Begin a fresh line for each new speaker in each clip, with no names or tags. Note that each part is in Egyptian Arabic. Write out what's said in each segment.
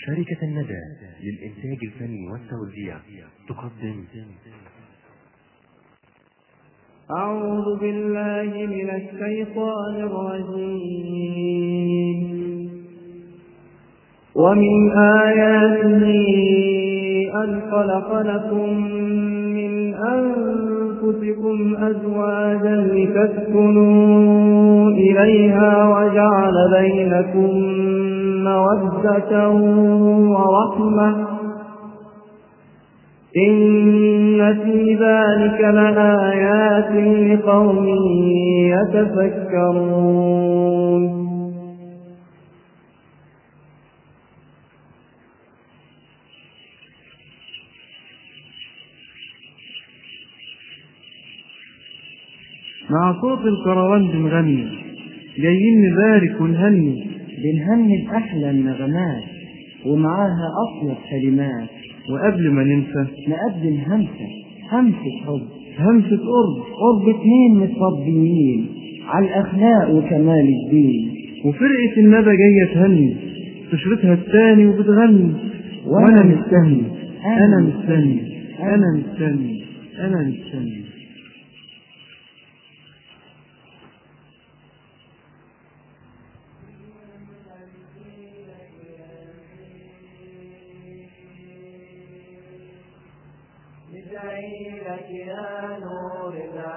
شركة الندى للإنتاج الفني والتوزيع تقدم
أعوذ بالله من الشيطان الرجيم ومن آياته أن خلق لكم من أنفسكم أزواجا لتسكنوا إليها وجعل بينكم مودة ورحمة إن في ذلك لآيات لقوم يتفكرون مع صوت الكروان بنغني جايين نبارك ونهني
بنهني بأحلى النغمات ومعاها أطيب كلمات
وقبل ما ننسى
نقدم همسة همسة حب
همسة قرب
قرب اتنين متربيين على الأخلاق وكمال الدين
وفرقة الندى جاية تهني تشرتها التاني وبتغني وأنا مستني أنا مستني أنا مستني أنا مستني
لك يا نور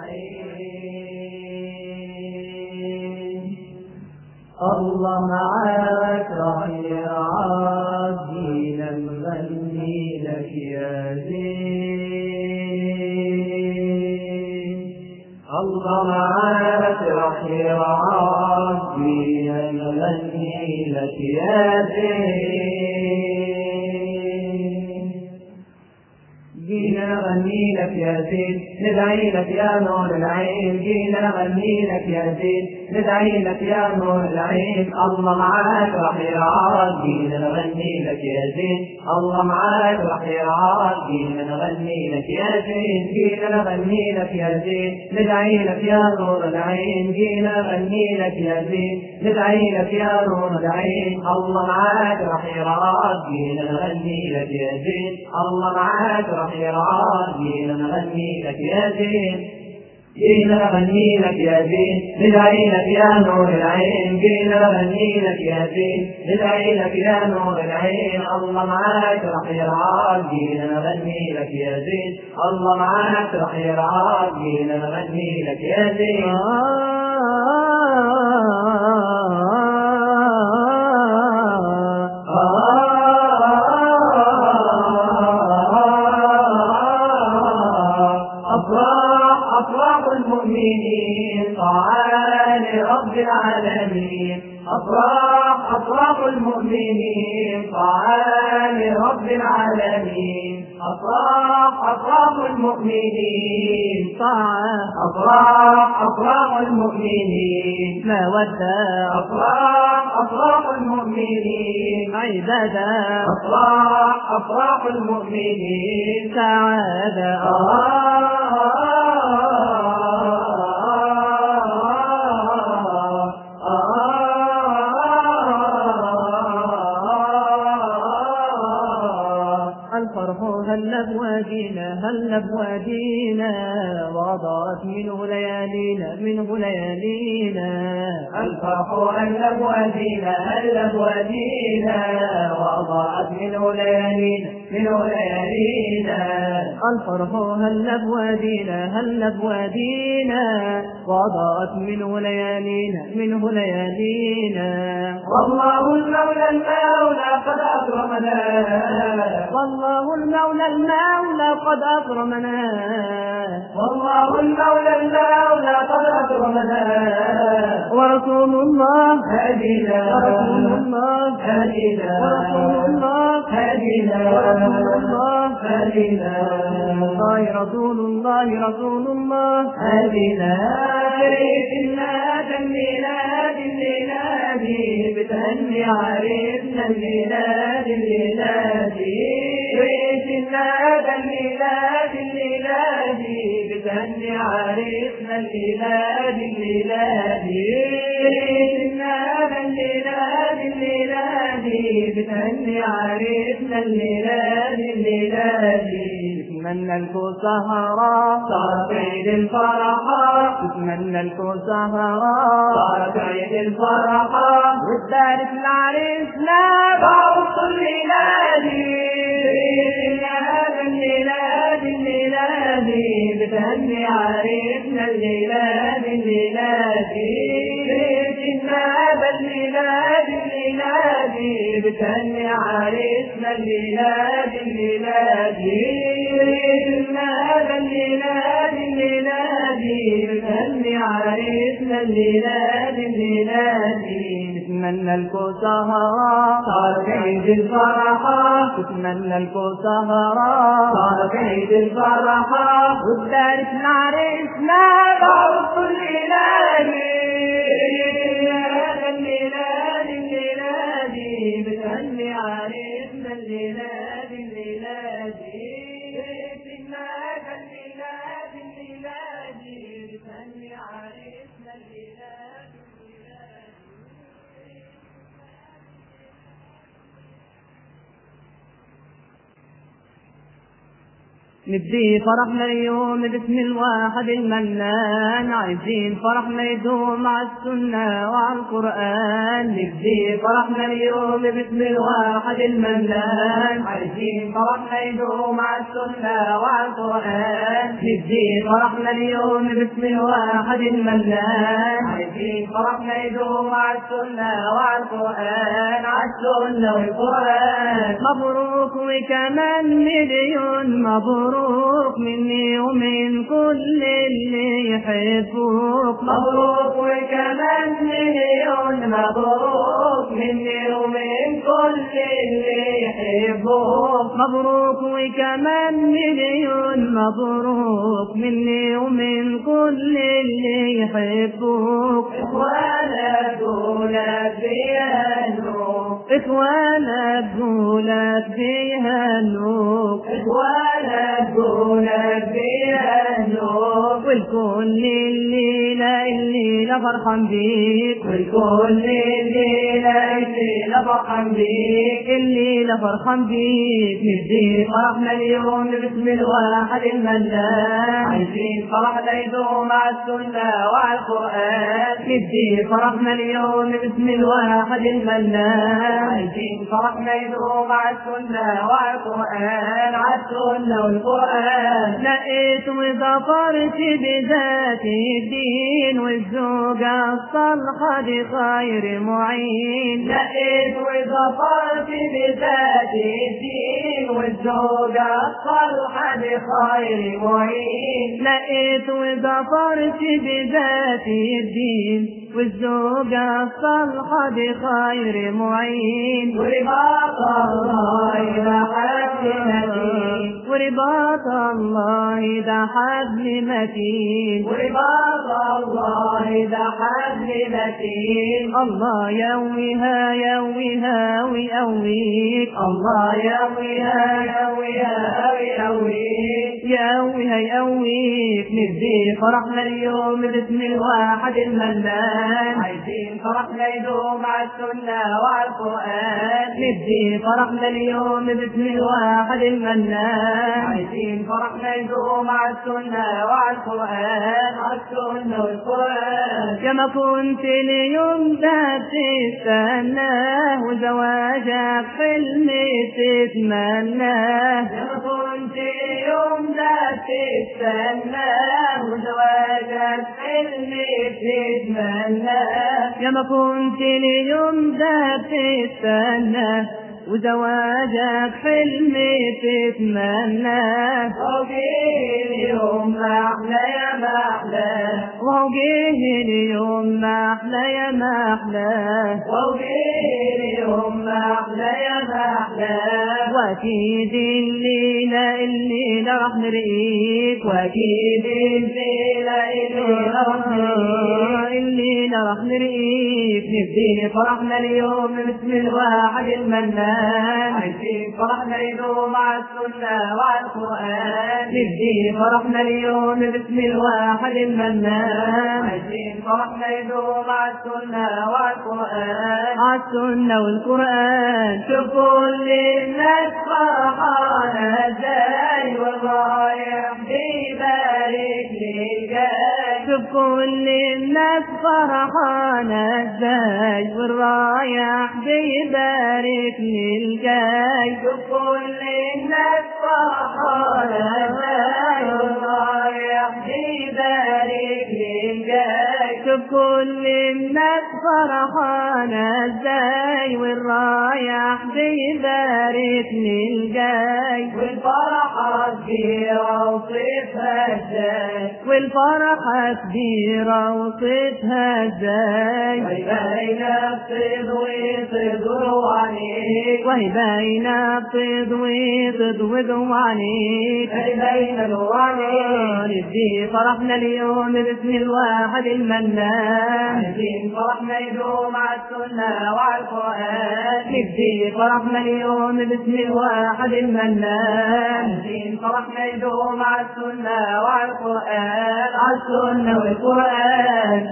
العين الله معاك راح يعدينا نغني لك يا زين الله معاك راح يعدينا نغني لك يا زين جينا نغني لك يا زين ندعي لك يا نور العين جينا نغني لك يا زين ندعي لك يا نور العين الله معاك راح يرعاك جينا نغني لك يا زين الله معاك راح يرعاك جينا نغني لك يا زين جينا نغني لك يا زين ندعي لك يا نور العين جينا نغني لك يا زين ندعي لك يا نور العين الله معاك راح يرعاك جينا نغني لك يا زين الله معاك راح يرعاك جينا نغني لك يا زين جينا نغني لك يا زين ندعي لك يا نور العين جينا نغني لك يا زين ندعي لك يا نور العين الله معاك راح يرعاك جينا نغني لك يا زين الله معاك راح يرعاك جينا نغني لك يا زين أفراح أفراح المؤمنين طاعة لرب العالمين أفراح أفراح المؤمنين طاعة لرب العالمين أفراح أفراح المؤمنين
طاعة
أفراح أفراح المؤمنين
مودة
أفراح أفراح المؤمنين
عبادة
أفراح أفراح المؤمنين
سعادة الفرح هل بوادينا هل بوادينا وضاءت منه ليالينا منه ليالينا
الفرح هل بوادينا هل بوادينا وأضاءت منه ليالينا منه ليالينا
الفرح هل بوادينا هل بوادينا وضاءت منه ليالينا منه ليالينا
والله المولى المولى قد أكرمنا
والله المولى المولى قد أكرمنا
والله المولى المولى قد أكرمنا
ورسول الله
هدينا
ورسول الله
هدينا
ورسول الله
هدينا
ورسول الله
هدينا
الله رسول الله رسول الله
هدينا شريف النادى الميلاد الميلاد بتهني عريسنا الميلاد الميلاد شريف النادى الميلاد الميلاد بتهني عريسنا الميلاد الميلاد شريف النادى الميلاد الميلاد بتهني عريسنا الليلة دي الليلة دي
تتمنى لكم سهرة
صارت عيد الفرحة
تتمنى لكم سهرة
صارت عيد الفرحة
وتبارك لعريسنا
بعرس الليلة دي هذا الليلة دي الليلة دي بتهني عريسنا الليلة دي الليلة دي هذا الليلة دي الليلة دي بتهني عريسنا الليلة دي الليلة دي هذا الليلة دي الليلة دي بتهني عريسنا الليلة دي الليلة دي
تتمنى لكم سهرة
صارت عيد الفرحة
تتمنى لكم سهرة
صارت عيد الفرحة
وتبارك لعريسنا
بعرس الليلة دي هذا الليلة دي الليلة دي بتهني عريسنا الليلة دي الليلة دي هذا الليلة دي الليلة دي بتهني عريسنا الليلة دي الليلة دي
نبدي فرحنا اليوم باسم الواحد المنان عايزين فرحنا يدوم على السنة وعلى القرآن
نبدي فرحنا اليوم باسم الواحد المنان عايزين فرحنا يدوم على السنة وعلى القرآن نبدي فرحنا اليوم باسم الواحد المنان عايزين فرحنا يدوم على السنة وعلى القرآن على السنة والقرآن
مبروك وكمان مليون مبروك مني ومن كل اللي يحبوك
مبروك وكمان مليون مبروك مني ومن كل اللي يحبوك
مبروك وكمان مليون مبروك مني ومن كل اللي يحبوك
وانا دولة بيانوك
اخوانك دولك بيهنوك
وانا دولة بيانوك
والكل الليلة الليلة فرحان بيك
والكل الليلة الليلة فرحان بيك
الليلة فرحان بيك
نبدي فرحنا اليوم باسم الواحد المنان عايزين فرحنا يدوم على السنة وعلى القرآن نبدي فرحنا اليوم باسم الواحد المنان عايزين فرحنا يدوم على السنة وعلى القرآن على السنة والقرآن
لقيت وظفرت بذات الدين والزوجة الصالحة دي خير معين
لقيت وظفرت بذات الدين والزوجة الصالحة بخير معين
لقيت وظفرت بذات الدين والزوجة الصالحة بخير معين
ورباط الله إذا حبل
ورباط الله ده حبل متين
ورباط الله إذا حبل متين
الله يويها يويها ويقويك
الله يويها يويها ويقويك
يقويها يقويك
نبدي فرحنا اليوم باسم الواحد المنان عايزين فرحنا يدوم على السنة وعلى القرآن نبدي فرحنا اليوم باسم الواحد المنان عايزين فرحنا يدوم على السنة وعلى القرآن على السنة والقرآن
كما كنت اليوم ده تستناه وزواجك حلم تتمناه
يا كنت اليوم ده تستناه وزواجك حلمي تتمناه
يا ما كنت اليوم ده تستناه وزواجك حلم تتمناه
وجه اليوم أحلى يا محلى
وهو جه اليوم ما احلى يا ما احلاه
وجه اليوم أحلى يا محلى
واكيد الليله الليله راح نرقيك
وأكيد الليلة الليلة رحمي
الليله راح نرقيك
نبدي فرحنا اليوم باسم الواحد المنان عايشين فرحنا اليوم مع السنة وعلى القرآن نبدي فرحنا اليوم باسم الواحد المنان عايشين فرحنا اليوم مع السنة وعلى القرآن
على السنة والقرآن
شوف كل الناس فرحانة ازاي والرايح بيبارك للجاي
شوف كل الناس فرحانة ازاي والرايح بيبارك للجاي
شوف كل الناس فرحانة ازاي والرايح بيبارك للجاي
شوف كل الناس فرحانة ازاي والرايح بيبارك للجاي
والفرحة كبيرة وصيفها ازاي
والفرحة كبيرة وصيتها ازاي
بين الصيد وصدر عليك
وهي باينة بتض وتضوج وعليك
بين الوالد
ندي فرحنا اليوم باسم الواحد المنان
عايزين فرحنا يدوم على السنة وعلى القرآن
ندي فرحنا اليوم باسم الواحد المنان
عايزين فرحنا يدوم على السنة وعلى القرآن على السنة والقرآن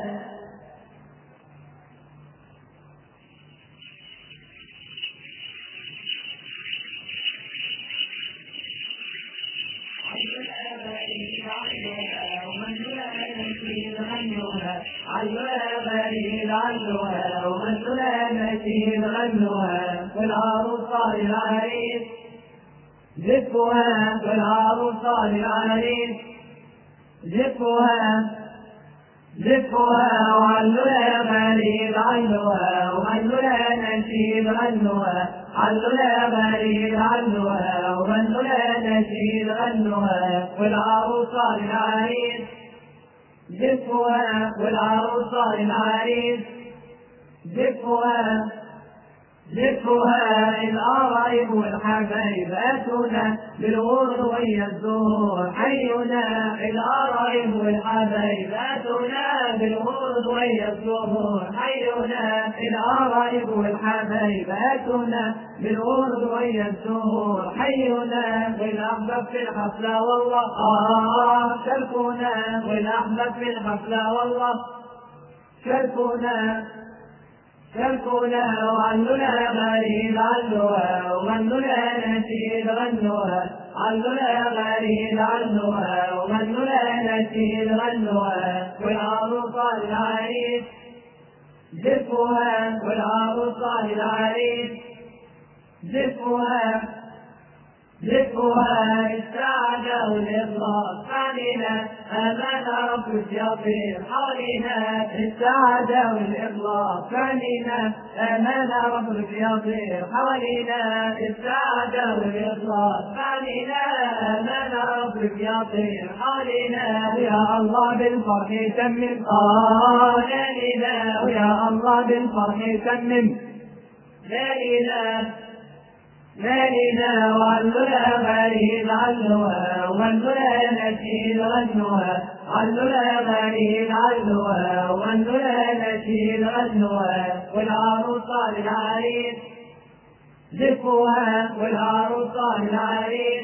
علوها بريد علوها ومن سلامتي غنوها والعروس صار العريس زفوها والعروس صار العريس زفوها زفوها وعلوها بريد علوها ومنوها نشيد غنوها علوها بريد علوها ومنوها نشيد غنوها والعروس صار العريس زفها والعروسة العريس زفها زفها القرايب والحبايب أتونا بالورد ويا الزهور حينا القرايب والحبايب أتونا بالورد ويا الزهور حينا القرايب والحبايب أتونا بالورد ويا الزهور حينا والأحباب في الحفلة والله آه شاركونا والأحباب في الحفلة والله شاركونا شاركونا وعنونا غريب علوها ومنونا نشيد غنوها علونا غريب علوها ومنونا نشيد غنوها والعروسة العريس زفوها والعروسة العريس زفوها زفوها السعادة والإخلاص علينا أمان رب الشياطين حولنا السعادة والإخلاص علينا أمان رب الشياطين حولنا السعادة والإخلاص علينا أمان رب الشياطين حولنا ويا الله بالفرح تمم آه ليلنا ويا الله بالفرح تمم ليلنا ليلنا وعلنا غريب علوها وعلنا نشيد غنوها علنا غريب علوها وعلنا نشيد غنوها والعروسة للعريس زفوها والعروسة للعريس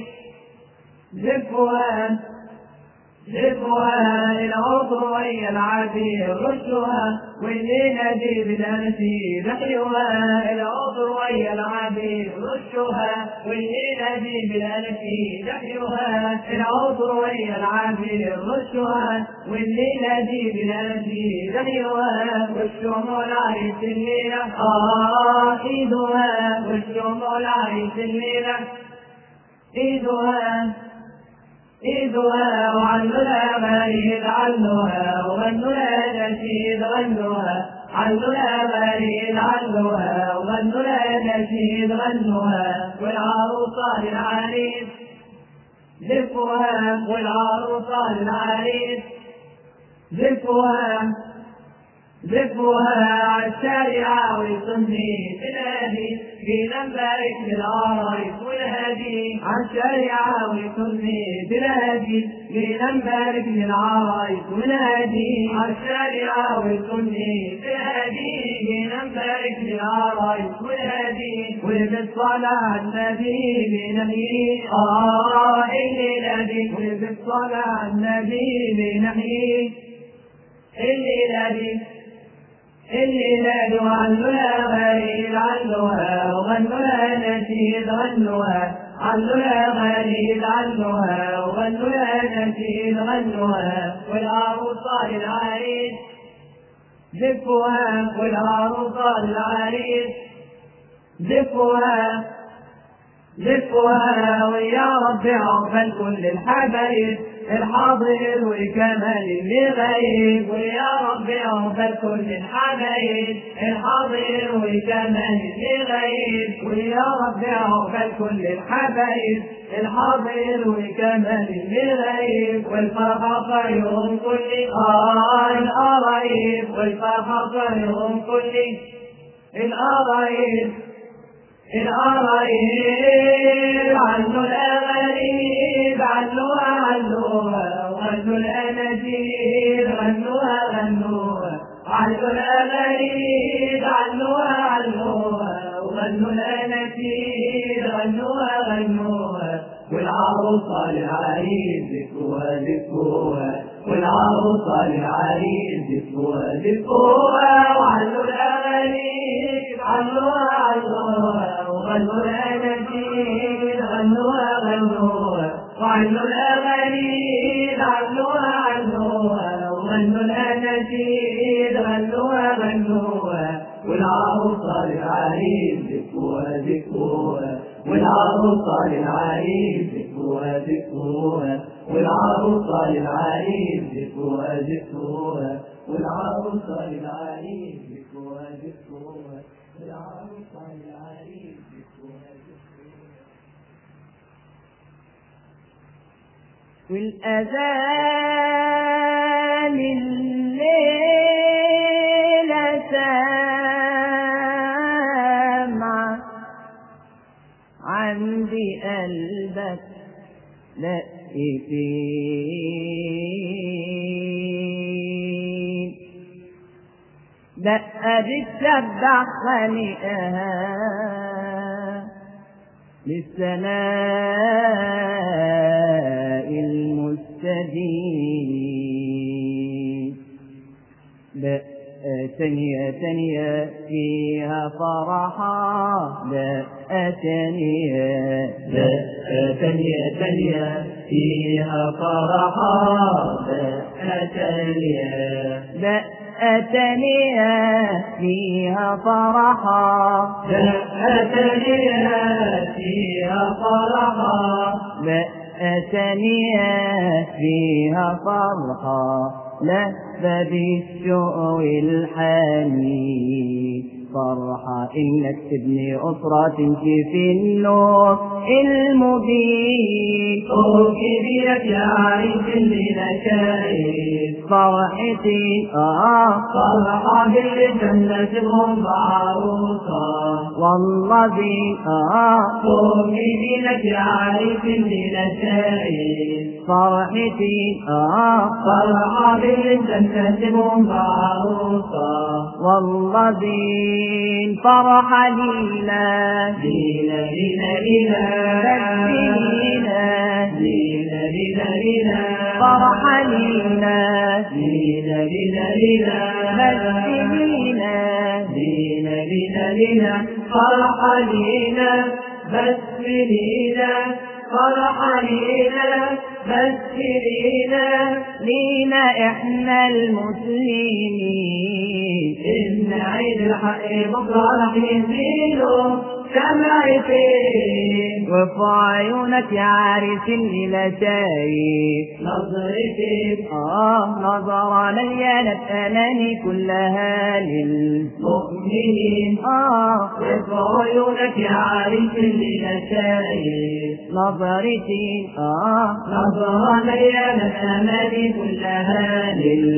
زفوها زفوها العطر وهي العبير رشها واللي نادي بالأنسي نحيها العطر وهي العبير رشها واللي نادي بالأنسي نحيها العطر وهي العبير رشها واللي نادي بالأنسي نحيها والشمول عريس الليلة آه إيدها والشمول عريس الليلة إيدها إيدها وعنها مريض عنها ومنها نشيد غنها عنها مريض عنها ومنها نشيد غنها والعروسة للعريس زفها والعروسة للعريس زفها زفها عالشارع ويصني تنادي في نبارك بالعرايس والهدي عالشريعة ويسرني بلادي جينا نبارك للعرايس ونادي عالشريعة ويسرني بلادي جينا نبارك للعرايس ونادي وبالصلاة على النبي بنحيي آه الليلة دي وبالصلاة على النبي بنحيي الليلة دي الليلة دي وعلوها غريب علوها وغنوها نشيد غنوها علوها غريب علوها وغنوها نشيد غنوها والعروسة للعريس زفوها والعروسة للعريس زفوها زفوها ويا رب عقبال كل الحبايب الحاضر وكمان اللي غايب ويا رب عقبال كل الحبايب الحاضر وكمان اللي غايب ويا رب عقبال كل الحبايب الحاضر وكمان اللي غايب والفرحة خير كل آه القرايب والفرحة خير كل القرايب القرايب علوا الأغانيب علوها علوها وغنوا الأناشيد غنوها غنوها علوا الأغانيب علوها علوها وغنوا الأناشيد غنوها غنوها والعروسة للعريس ذكوها ذكوها والعروسة للعريس ذكوها ذكوها وعلوا الأغانيب علوها علوها وغنوا الأناشيد غنوها غنوها وعلوا الأغانيب علوها علوها وغنوا الأناشيد غنوها غنوها والعروسة للعريس ذكوها ذكوها والعروسة للعريس ذكوها ذكوها والعروسة للعريس ذكوها ذكوها والعروسة للعريس ذكوها ذكوها والعروسة للعريس ذكوها ذكوها
والأذان الليلة سامعة عندي قلبك لقيتين دقة بتسبح خلقها للسماء المستدين دقة تانية تانية فيها فرحة دقة تانية دقة تانية تانية فيها فرحة دقة تانية دقة تانية فيها فرحة
دقة تانية فيها فرحة
دقة تانية فيها فرحة لهفة بالشوق والحنين فرحة إنك تبني أسرة تمشي في النور المبين
صوت كبيرك يا عريس اللي نشايف
فرحتي آه
فرحة بالجنة تبهم بعروسة
والذي آه
صوت كبيرك يا عريس اللي نشايف
فرحتي آه
فرحة بالجنة تبهم بعروسة
والذي فرح لينا
لينا لينا لينا
تسبينا
لينا لينا لينا
فرح لينا
لينا لينا لينا
مسكينا
لينا لينا لينا فرح لينا بس لينا فرح لينا بس لينا
لينا احنا المسلمين
إن عيد الحق بكرة رح يزيدوا شمعتين
وفي عيونك يا عارف اللي لا شايف
نظرتين
آه نظرة مليانة أناني كلها لل
مؤمنين
آه
وفي عيونك يا عريس اللي لا شايف
نظرتي آه
نظرة مليانة أمالي كلها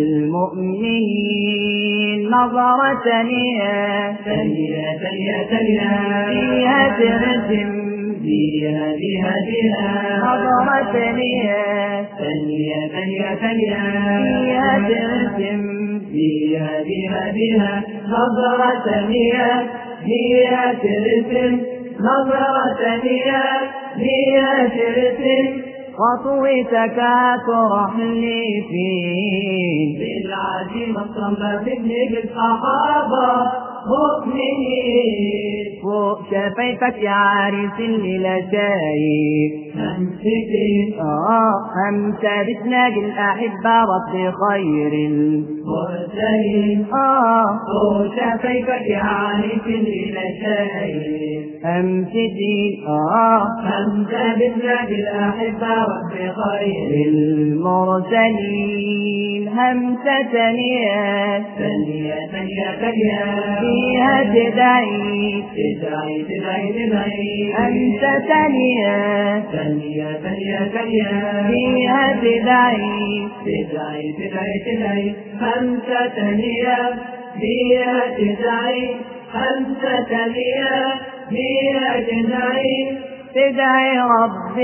للمؤمنين نظرة ثانية
ثانية ثانية ثانية
فيها ترسم
بها بها بها
نظرة ثانية
ثانية ثانية ثانية
فيها ترسم
بها بها بها نظرة ثانية بها ترسم نظرة ثانية بها ترسم
خطوتك ترحلي فين
بالعزيمة الصنبة تبني بالصحابة مؤمنين
فوق شفايفك يا عريس اللي لا شايف
أمسكين
آه أنت بتناجي الأحبة رب خير
مرسلين
آه
وشفايفك يا عريس اللي لا شايف
أمسدي آه
أنت بالنادي الأحبة رب خير
للمرسلين همسة ثانية
ثانية ثانية ثانية
فيها تدعي
تدعي تدعي تدعي
أنت ثانية
ثانية ثانية ثانية
فيها تدعي
تدعي تدعي تدعي خمسة ثانية فيها تدعي خمسة ثانية فيها تدعي
تدعي رب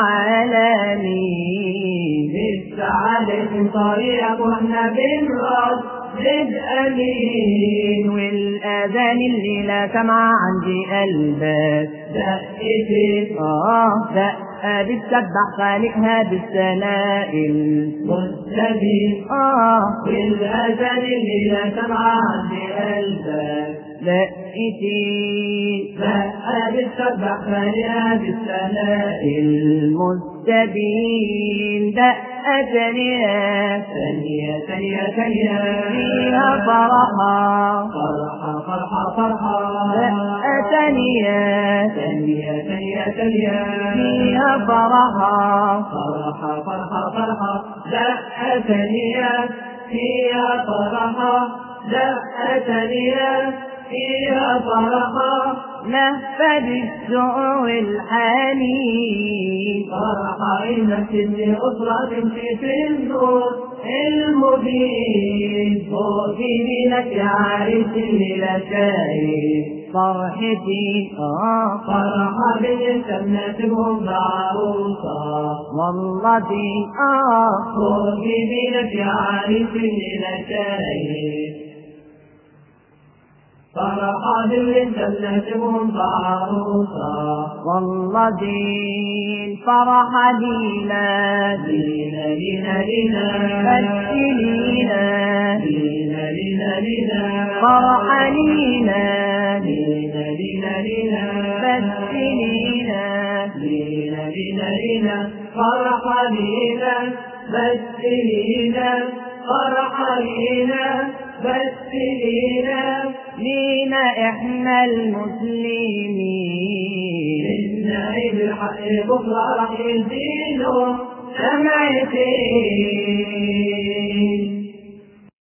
العالمين
بالسعادة طريق والنبي الرب أمين
والآذان اللي لا سمع عندي قلبك
دقتي
آه دقة بتسبح خالقها بالسناء
مستبين
آه
والأذان اللي لا سمع عندي قلبك
دقتي
بقى بتسبح خالقها بالسماء
المستبين دقة ثانية
ثانية ثانية ثانية
فيها فرحة
فرحة فرحة فرحة
دقة ثانية
ثانية ثانية ثانية
فيها فرحة
فرحة فرحة فرحة دقة ثانية فيها فرحة دقة ثانية فيها فرحة
نفذ السوء الحنين
فرحة إنك تبني أسرة تمشي في النور المبين فوق يمينك يا عريس اللي لا شايف
فرحتي آه
فرحة بنت مناسبهم بعروسة
والله آه
فوق يمينك يا عريس اللي لا شايف فرحة بنت مناسبهم بعروسة
والله الفرح لينا
لينا لينا لينا
فكلينا
لينا لينا لينا
فرح لينا
لينا لينا لينا
فكلينا
لينا لينا لينا فرح لينا بس لينا فرح لينا بس لينا
لينا احنا المسلمين
إن عيد الحق بكرة راح يزيدوا سمعتين